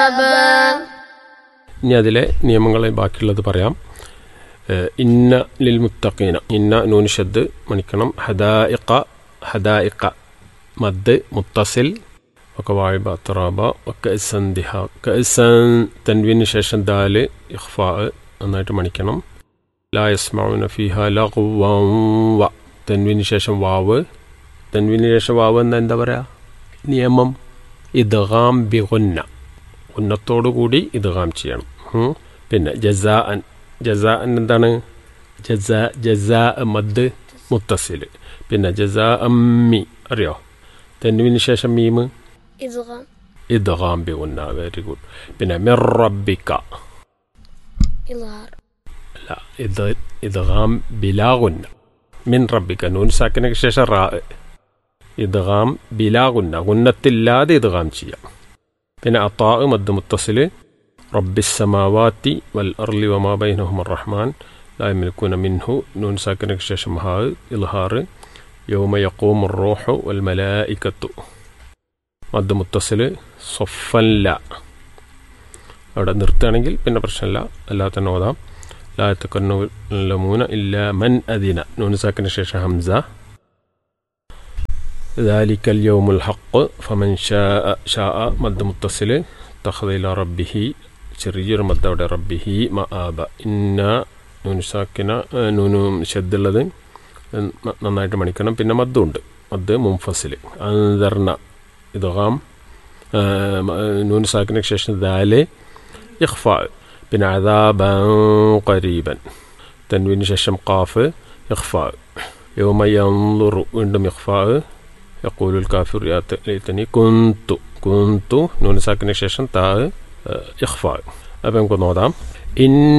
ഇനി അതിലെ നിയമങ്ങളെ ബാക്കിയുള്ളത് പറയാം ഏഹ് ഇന്ന ലിൽ മുത്തഖീന ഇന്ന നൂൻ ഷദ് മണിക്കണം ഹദായിഖ ഹദായിഖ മദ് മുത്തസിൽ ഒക്കെ വാഴിബ തറാബ ഒക്കെ സന്ദിഹ കസൻ തൻവീന് ശേഷം ദാല് ഇഖ്ഫാ നന്നായിട്ട് മണിക്കണം ലാ യസ്മൗന ഫിഹ ലഗ്വൻ വ തൻവീന് ശേഷം വാവ് തൻവീന് ശേഷം വാവ് എന്താ എന്താ പറയാ നിയമം ഇദ്ഗാം ബിഗുന്ന ഉന്നത്തോടുകൂടി ഇദ്ഗാം ചെയ്യണം ഉം. പിന്നെ ജസാ അൻ ജസാ അൻ എന്താണ് ജസാ ജസാ മദ് മുത്തസിൽ പിന്നെ ജസാ അമ്മി അറിയോ തെന്നുവിന് ശേഷം മീമ് إدغام ഇദ്ഗാം ബിഗുന്ന വെരി ഗുഡ് പിന്നെ മിറബിക്ക إظهار അല്ല ഇത് ഇദ്ഗാം ബിലാഗുന്ന മിൻ റബ്ബിക്ക നൂൻ സാക്കിനൊക്കെ ശേഷം റാ ഇദ്ഗാം ബിലാഗുന്ന ഗുന്നത്തില്ലാതെ ഇദ്ഗാം ചെയ്യാം പിന്നെ അത്താ മദ് മുത്തസിൽ റബ്ബിസ്സമാവാത്തി വൽ അർലി വമാ ബൈനഹും റഹ്മാൻ ലാ യമിൽക്കുന മിൻഹു നൂൻ സാക്കിനൊക്കെ ശേഷം ഹാ ഇൽഹാർ യൗമ യഖൂം റൂഹു വൽ മലായിക്കത്തു മദ് മുത്തസിൽ സൊഫല്ല അവിടെ നിർത്തുകയാണെങ്കിൽ പിന്നെ പ്രശ്നമില്ല അല്ലാതെ തന്നെ ഓതാം لا يتكلمون إلا من أذن نون ساكن الشيشة همزة ذلك اليوم الحق فمن شاء شاء مد متصل اتخذ إلى ربه ചെറിയ മദ്ദ അവിടെ റബ്ബിഹി മആബ ഇന്ന നൂന് സാക്കിന നൂന് ഷെദ്ദുള്ളത് നന്നായിട്ട് മണിക്കണം പിന്നെ മദ്ദുണ്ട് മദ് മുംഫസിൽ അന്തർണ ഇദ്ഗാം നൂന് സാക്കിനു ശേഷം ദാല് ഇഖ്ഫാ പിന്നെ അദാബൻ ഖരീബൻ തൻവിന് ശേഷം ഖാഫ് ഇഖ്ഫാ യൗമ യൻളുറു വീണ്ടും ഇഖ്ഫാ യഖൂലുൽ കാഫിർ യാ ലൈതനി കുന്തു കുന്തു നൂൻ സാക്കിന് ശേഷം താ ഇഖ്ഫാ അപ്പം നമുക്ക് നോതാം ഇൻ